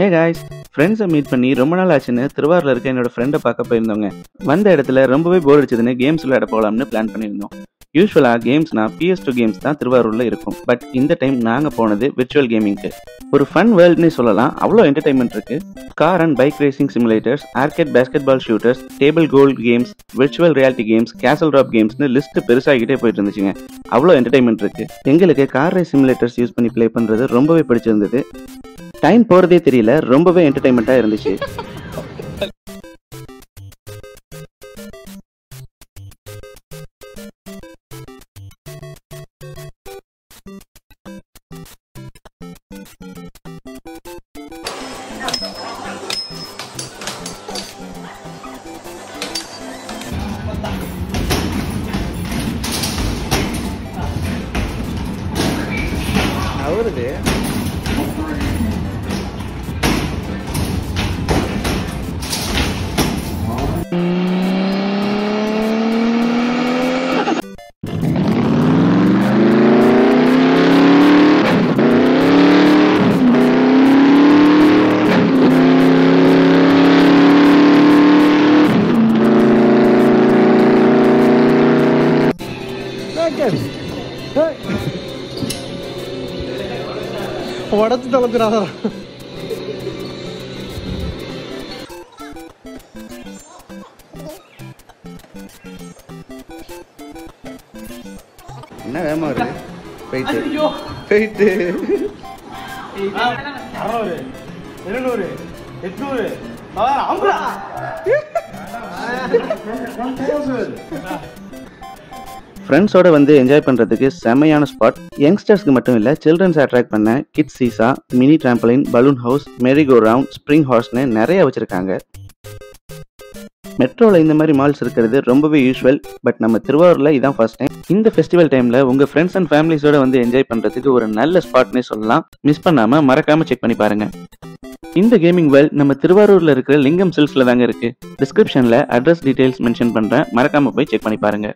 hi guys ஃப்ரெண்ட்ஸை meet பண்ணி ரொம்ப நாள் ஆச்சுன்னு திருவாரூரில் இருக்க என்னோட ஃப்ரெண்டை பார்க்க போயிருந்தோங்க வந்த இடத்துல ரொம்பவே போர் அடிச்சதுன்னு கேம்ஸ் விளையாட போகலாம்னு பிளான் பண்ணியிருந்தோம் யூஸ்வலாக கேம்ஸ்னா பிஎஸ் டூ கேம்ஸ் தான் திருவாரூரில் இருக்கும் பட் இந்த டைம் நாங்கள் போனது விர்ச்சுவல் கேமிங்க்கு ஒரு ஃபன் வேர்ல்டுனே சொல்லலாம் அவ்வளோ என்டர்டைன்மெண்ட் இருக்கு car and bike racing simulators arcade basketball shooters table gold games virtual reality games casual drop கேம்ஸ்னு லிஸ்ட் பெருசாகிட்டே போயிட்டு இருந்துச்சுங்க அவ்வளோ என்டர்டைன்மெண்ட் இருக்கு எங்களுக்கு கார் ரேஸ் சிமுலேட்டர்ஸ் யூஸ் பண்ணி ப்ளே பண்ணுறது ரொம்பவே பிடிச்சிருந்தது டைம் போகிறதே தெரியல ரொம்பவே என்டர்டைன்மெண்ட்டாக இருந்துச்சு அவருது உடச்சு தொலைச்சிடாதா என்ன வேகமா வருது போயிட்டு போயிட்டு அறநூறு இருநூறு எட்நூறு ஐம்பது ஃப்ரெண்ட்ஸோட வந்து என்ஜாய் பண்ணுறதுக்கு செமையான ஸ்பாட் யங்ஸ்டர்ஸ்க்கு மட்டும் இல்லை சில்ட்ரன்ஸ் அட்ராக்ட் பண்ண kids seesaw mini trampoline balloon house merry go round spring ஹார்ஸ்னு நிறைய வச்சுருக்காங்க மெட்ரோவில் இந்த மாதிரி மால்ஸ் இருக்கிறது ரொம்பவே யூஸ்வல் பட் நம்ம திருவாரூரில் இதான் ஃபர்ஸ்ட் டைம் இந்த ஃபெஸ்டிவல் டைமில் உங்கள் ஃப்ரெண்ட்ஸ் அண்ட் ஃபேமிலிஸோட வந்து என்ஜாய் பண்ணுறதுக்கு ஒரு நல்ல ஸ்பாட்னே சொல்லலாம் மிஸ் பண்ணாமல் மறக்காமல் செக் பண்ணி பாருங்க இந்த கேமிங் வேர்ல்ட் நம்ம திருவாரூரில் இருக்கிற லிங்கம் சில்க்ஸில் தாங்க இருக்குது டிஸ்கிரிப்ஷனில் அட்ரஸ் டீட்டெயில்ஸ் மென்ஷன் பண்ணுறேன் மறக்காமல் போய் செக் பண்ணி பாருங்க